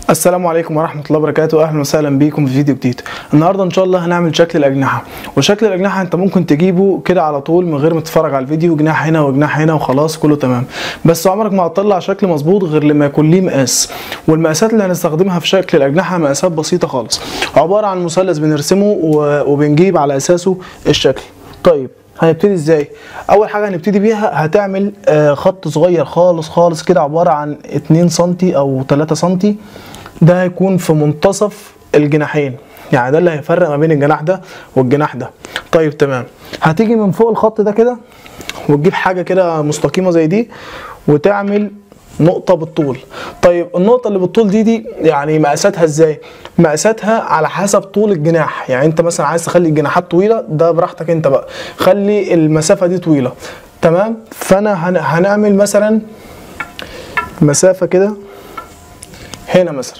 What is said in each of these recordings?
السلام عليكم ورحمة الله وبركاته أهلا وسهلا بيكم في فيديو جديد النهاردة إن شاء الله هنعمل شكل الأجنحة وشكل الأجنحة أنت ممكن تجيبه كده على طول من غير ما تتفرج على الفيديو جناح هنا وجناح هنا وخلاص كله تمام بس عمرك ما هتطلع شكل مظبوط غير لما يكون ليه مقاس والمقاسات اللي هنستخدمها في شكل الأجنحة مقاسات بسيطة خالص عبارة عن مثلث بنرسمه و- وبنجيب على أساسه الشكل طيب هنبتدي ازاي اول حاجه هنبتدي بيها هتعمل آه، خط صغير خالص خالص كده عباره عن 2 سم او 3 سم ده هيكون في منتصف الجناحين يعني ده اللي هيفرق ما بين الجناح ده والجناح ده طيب تمام هتيجي من فوق الخط ده كده وتجيب حاجه كده مستقيمه زي دي وتعمل نقطة بالطول طيب النقطة اللي بالطول دي دي يعني مقاساتها ازاي مقاساتها على حسب طول الجناح يعني انت مثلا عايز تخلي الجناحات طويلة ده براحتك انت بقى خلي المسافة دي طويلة تمام فانا هن- هنعمل مثلا مسافة كده هنا مثلا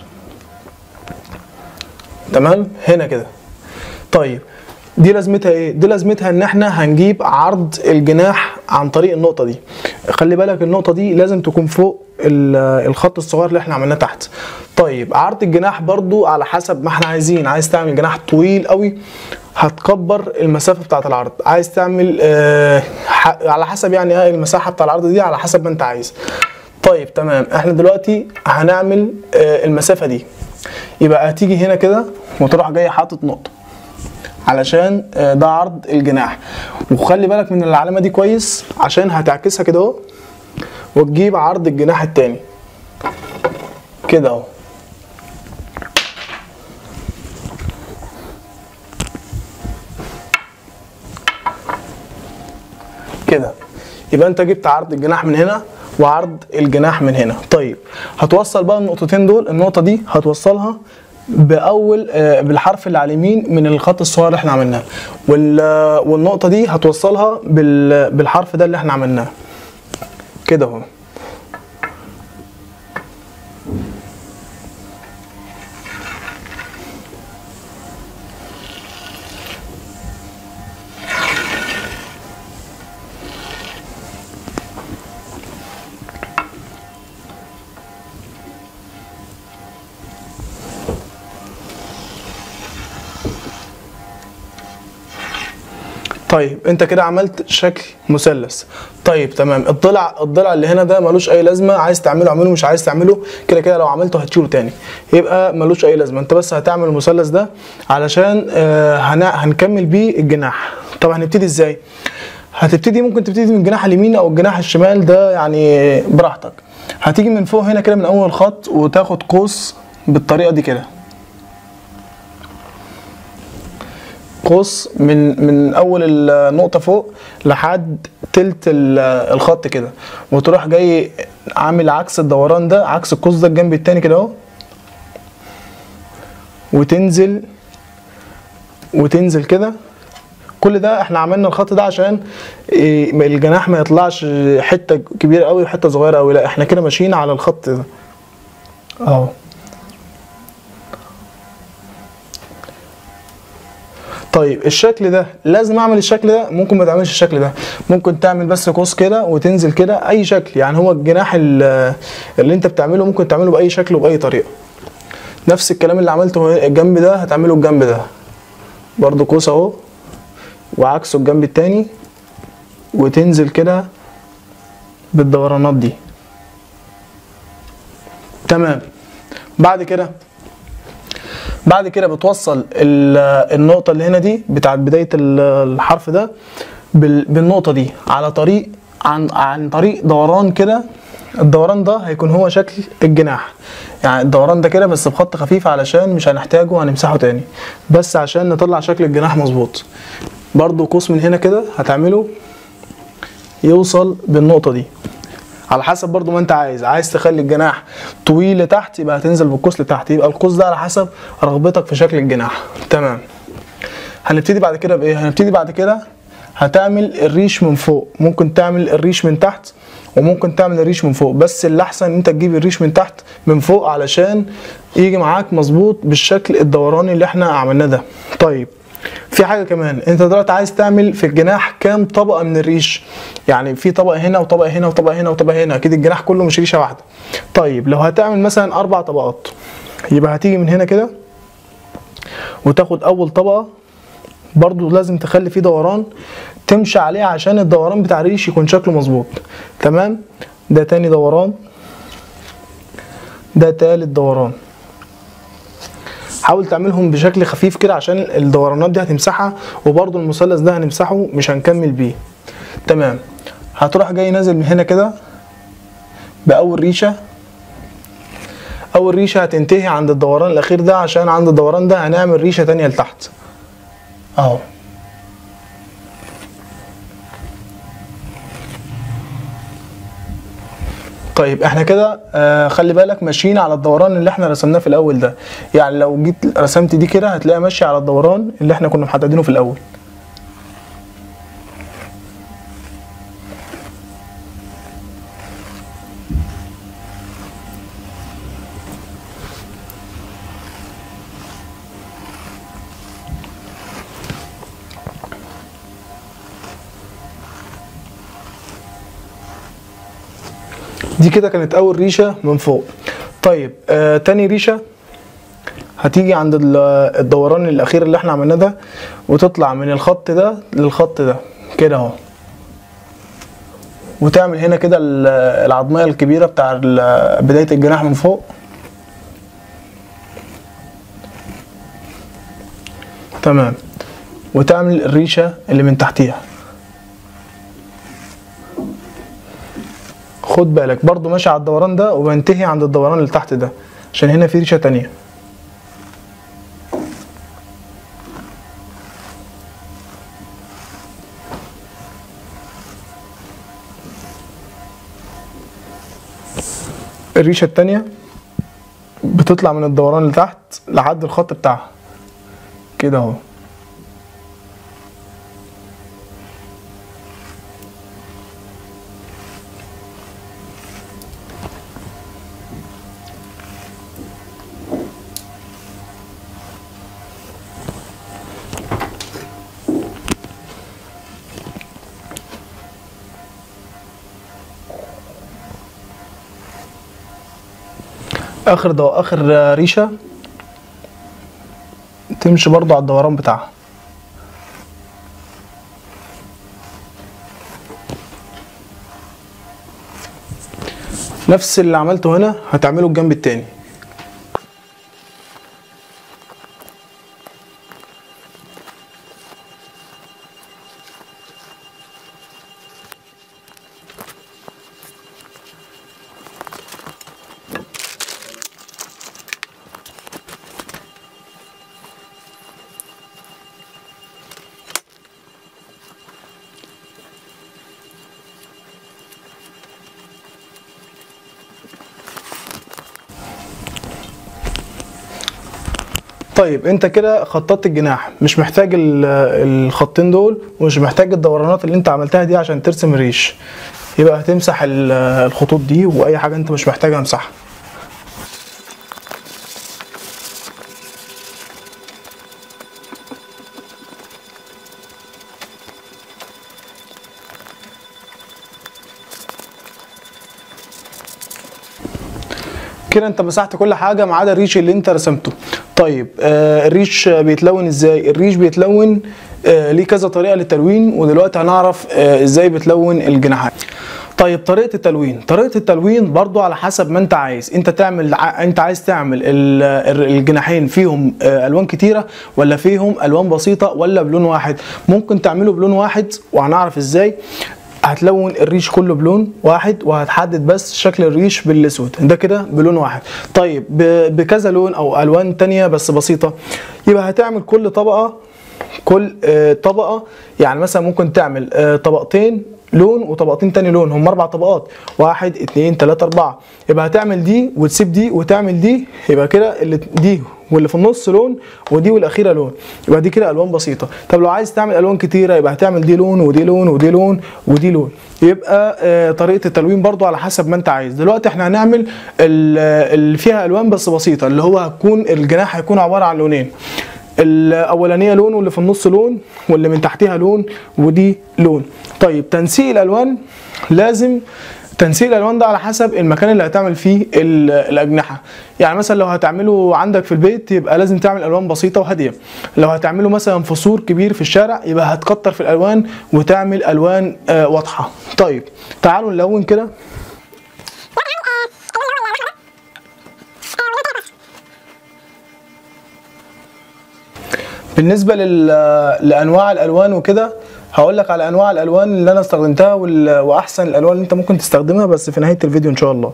تمام هنا كده طيب دي لازمتها ايه دي لازمتها ان احنا هنجيب عرض الجناح عن طريق النقطه دي خلي بالك النقطه دي لازم تكون فوق ال- الخط الصغير اللي احنا عملناه تحت طيب عرض الجناح برضو على حسب ما احنا عايزين عايز تعمل جناح طويل قوي هتكبر المسافه بتاعه العرض عايز تعمل آه ح- على حسب يعني ايه المساحه بتاع العرض دي على حسب ما انت عايز طيب تمام احنا دلوقتي هنعمل آه المسافه دي يبقى هتيجي هنا كده وتروح جاي حاطط نقطه علشان آه، ده عرض الجناح وخلي بالك من العلامه دي كويس عشان هتعكسها كده اهو وتجيب عرض الجناح التاني كده اهو كده يبقى انت جبت عرض الجناح من هنا وعرض الجناح من هنا طيب هتوصل بقى النقطتين دول النقطه دي هتوصلها باول آه، بالحرف اللي على اليمين من الخط الصغير اللي احنا عملناه وال- آه، والنقطه دي هتوصلها بال- بالحرف ده اللي احنا عملناه كده اهو طيب انت كده عملت شكل مثلث طيب تمام الضلع الضلع اللي هنا ده ملوش اي لازمه عايز تعمله اعمله مش عايز تعمله كده كده لو عملته هتشيله تاني يبقى ملوش اي لازمه انت بس هتعمل المثلث ده علشان آه هن- هنكمل بيه الجناح طب هنبتدي ازاي هتبتدي ممكن تبتدي من الجناح اليمين او الجناح الشمال ده يعني براحتك هتيجي من فوق هنا كده من اول الخط وتاخد قوس بالطريقه دي كده قوس من من اول النقطه فوق لحد تلت ال- الخط كده وتروح جاي عامل عكس الدوران ده عكس القوس ده الجنب التاني كده اهو وتنزل وتنزل كده كل ده احنا عملنا الخط ده عشان إيه، الجناح ما يطلعش حته كبيره قوي وحته صغيره قوي لا احنا كده ماشيين على الخط ده اهو طيب الشكل ده لازم اعمل الشكل ده ممكن ما تعملش الشكل ده ممكن تعمل بس قوس كده وتنزل كده اي شكل يعني هو الجناح ال- اللي انت بتعمله ممكن تعمله باي شكل وباي طريقه نفس الكلام اللي عملته الجنب ده هتعمله الجنب ده برضو قوس اهو وعكسه الجنب التاني وتنزل كده بالدورانات دي تمام بعد كده بعد كده بتوصل ال- النقطة اللي هنا دي بتاعت بداية ال- الحرف ده بال- بالنقطة دي على طريق عن عن طريق دوران كده الدوران ده هيكون هو شكل الجناح يعني الدوران ده كده بس بخط خفيف علشان مش هنحتاجه هنمسحه تاني بس عشان نطلع شكل الجناح مظبوط برضو قوس من هنا كده هتعمله يوصل بالنقطة دي على حسب برضو ما انت عايز عايز تخلي الجناح طويل لتحت يبقى هتنزل بالقوس لتحت يبقى القوس ده على حسب رغبتك في شكل الجناح تمام هنبتدي بعد كده بايه هنبتدي بعد كده هتعمل الريش من فوق ممكن تعمل الريش من تحت وممكن تعمل الريش من فوق بس الاحسن ان انت تجيب الريش من تحت من فوق علشان يجي معاك مظبوط بالشكل الدوراني اللي احنا عملناه ده طيب في حاجه كمان انت دلوقتي عايز تعمل في الجناح كام طبقه من الريش يعني في طبقه هنا وطبقه هنا وطبقه هنا وطبقه هنا اكيد الجناح كله مش ريشه واحده طيب لو هتعمل مثلا اربع طبقات يبقى هتيجي من هنا كده وتاخد اول طبقه برضو لازم تخلي فيه دوران تمشي عليه عشان الدوران بتاع الريش يكون شكله مظبوط تمام ده تاني دوران ده تالت دوران حاول تعملهم بشكل خفيف كده عشان الدورانات دي هتمسحها وبرضو المثلث ده هنمسحه مش هنكمل بيه تمام هتروح جاي نازل من هنا كده بأول ريشة أول ريشة هتنتهي عند الدوران الأخير ده عشان عند الدوران ده هنعمل ريشة تانية لتحت أهو طيب احنا كده آه خلي بالك ماشيين على الدوران اللي احنا رسمناه في الاول ده يعني لو جيت رسمت دي كده هتلاقيها ماشيه على الدوران اللي احنا كنا محددينه في الاول دي كده كانت اول ريشه من فوق طيب آه تاني ريشه هتيجي عند ال- الدوران الاخير اللي احنا عملناه ده وتطلع من الخط ده للخط ده كده اهو وتعمل هنا كده ال- العظميه الكبيره بتاع ال- بدايه الجناح من فوق تمام وتعمل الريشه اللي من تحتيها خد بالك برضو ماشي على الدوران ده وبنتهي عند الدوران اللي تحت ده عشان هنا في ريشه تانية الريشه التانية بتطلع من الدوران اللي تحت لحد الخط بتاعها كده اهو اخر دو اخر ريشه تمشي برضو على الدوران بتاعها نفس اللي عملته هنا هتعمله الجنب التاني طيب انت كده خططت الجناح مش محتاج ال- الخطين دول ومش محتاج الدورانات اللي انت عملتها دي عشان ترسم الريش يبقى هتمسح ال- الخطوط دي واي حاجه انت مش محتاجها امسحها كده انت مسحت كل حاجه ما عدا الريش اللي انت رسمته طيب آه الريش بيتلون ازاي الريش بيتلون آه ليه كذا طريقه للتلوين ودلوقتي هنعرف آه ازاي بتلون الجناحات طيب طريقه التلوين طريقه التلوين برضو على حسب ما انت عايز انت تعمل ع- انت عايز تعمل ال- ال- الجناحين فيهم آه، الوان كتيره ولا فيهم الوان بسيطه ولا بلون واحد ممكن تعمله بلون واحد وهنعرف ازاي هتلون الريش كله بلون واحد وهتحدد بس شكل الريش بالاسود ده كده بلون واحد طيب ب- بكذا لون او الوان تانية بس بسيطه يبقى هتعمل كل طبقه كل آه، طبقه يعني مثلا ممكن تعمل آه، طبقتين لون وطبقتين تاني لون هم اربع طبقات واحد اتنين تلاته اربعه يبقى هتعمل دي وتسيب دي وتعمل دي يبقى كده اللي دي واللي في النص لون ودي والاخيره لون يبقى دي كده الوان بسيطه طب لو عايز تعمل الوان كتيره يبقى هتعمل دي لون ودي لون ودي لون ودي لون يبقى آه، طريقه التلوين برضو على حسب ما انت عايز دلوقتي احنا هنعمل ال- اللي فيها الوان بس بسيطه اللي هو هتكون الجناح هيكون عباره عن لونين الاولانيه لون واللي في النص لون واللي من تحتها لون ودي لون طيب تنسيق الالوان لازم تنسيق الالوان ده على حسب المكان اللي هتعمل فيه ال- الاجنحه يعني مثلا لو هتعمله عندك في البيت يبقى لازم تعمل الوان بسيطه وهاديه لو هتعمله مثلا في سور كبير في الشارع يبقى هتكتر في الالوان وتعمل الوان آه، واضحه طيب تعالوا نلون كده بالنسبه لل... لانواع الالوان وكده هقول لك على انواع الالوان اللي انا استخدمتها وال... واحسن الالوان اللي انت ممكن تستخدمها بس في نهايه الفيديو ان شاء الله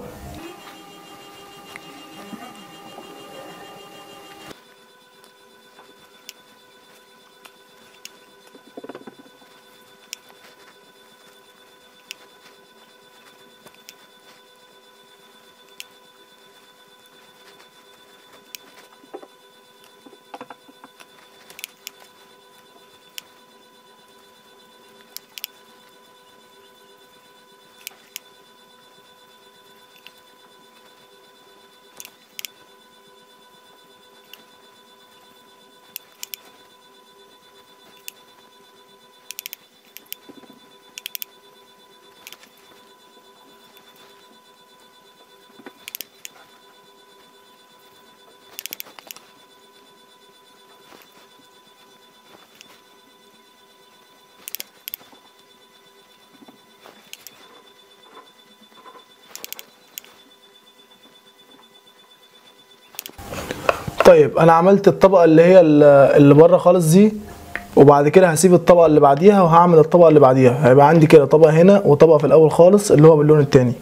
طيب انا عملت الطبقه اللي هي ال- اللي بره خالص دي وبعد كده هسيب الطبقه اللي بعديها وهعمل الطبقه اللي بعديها هيبقى عندي كده طبقه هنا وطبقه في الاول خالص اللي هو باللون التاني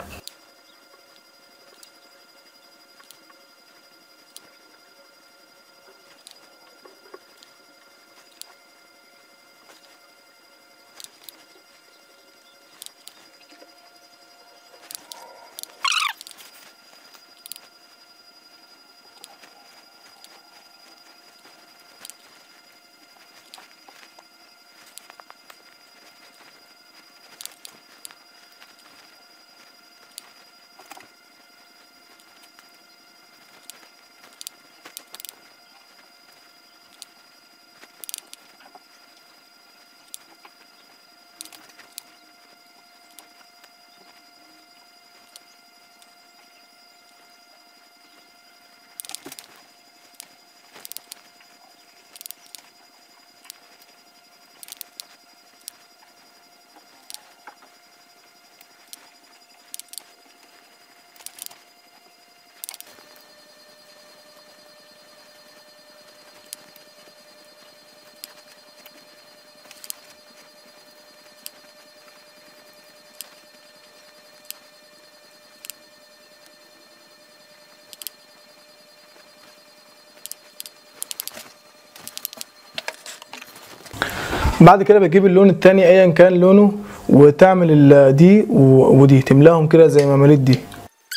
بعد كده بجيب اللون التاني ايا كان لونه وتعمل ال- دي و- ودي تملاهم كده زي ما مليت دي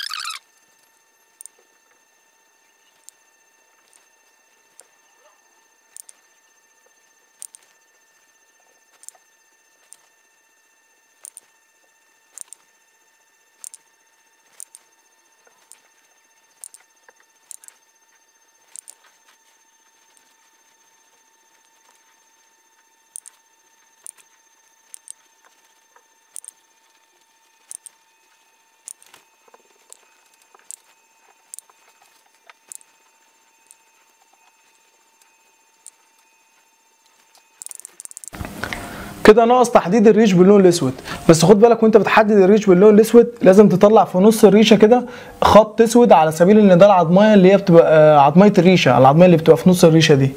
كده ناقص تحديد الريش باللون الاسود بس خد بالك وانت بتحدد الريش باللون الاسود لازم تطلع في نص الريشه كده خط اسود على سبيل ان ده العضمايه اللي هي بتبقى آه، عضمايه الريشه العضمايه اللي بتبقى في نص الريشه دي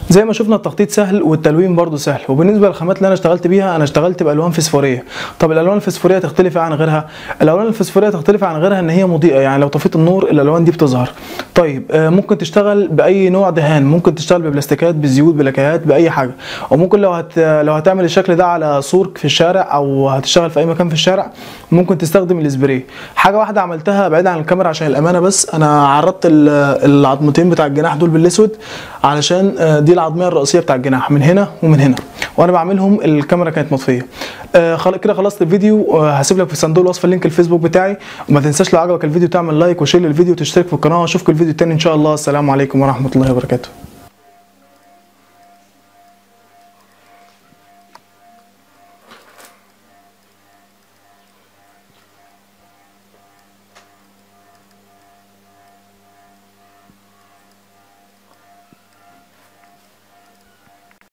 زي ما شفنا التخطيط سهل والتلوين برضو سهل وبالنسبه للخامات اللي انا اشتغلت بيها انا اشتغلت بالوان فسفوريه طب الالوان الفسفوريه تختلف عن غيرها الالوان الفسفوريه تختلف عن غيرها ان هي مضيئه يعني لو طفيت النور الالوان دي بتظهر طيب آه، ممكن تشتغل باي نوع دهان ممكن تشتغل ببلاستيكات بزيوت بلاكيات باي حاجه وممكن لو هت... لو هتعمل الشكل ده على سور في الشارع او هتشتغل في اي مكان في الشارع ممكن تستخدم الاسبراي حاجه واحده عملتها بعيد عن الكاميرا عشان الامانه بس انا عرضت ال- العظمتين بتاع الجناح دول بالاسود علشان آه، دي العظميه الرئيسيه بتاع الجناح من هنا ومن هنا وانا بعملهم الكاميرا كانت مطفيه آه، خل- كده خلصت الفيديو آه، هسيب لك في صندوق الوصف اللينك الفيسبوك بتاعي وما تنساش لو عجبك الفيديو تعمل لايك وشير للفيديو وتشترك في القناه واشوفك الفيديو التاني ان شاء الله السلام عليكم ورحمه الله وبركاته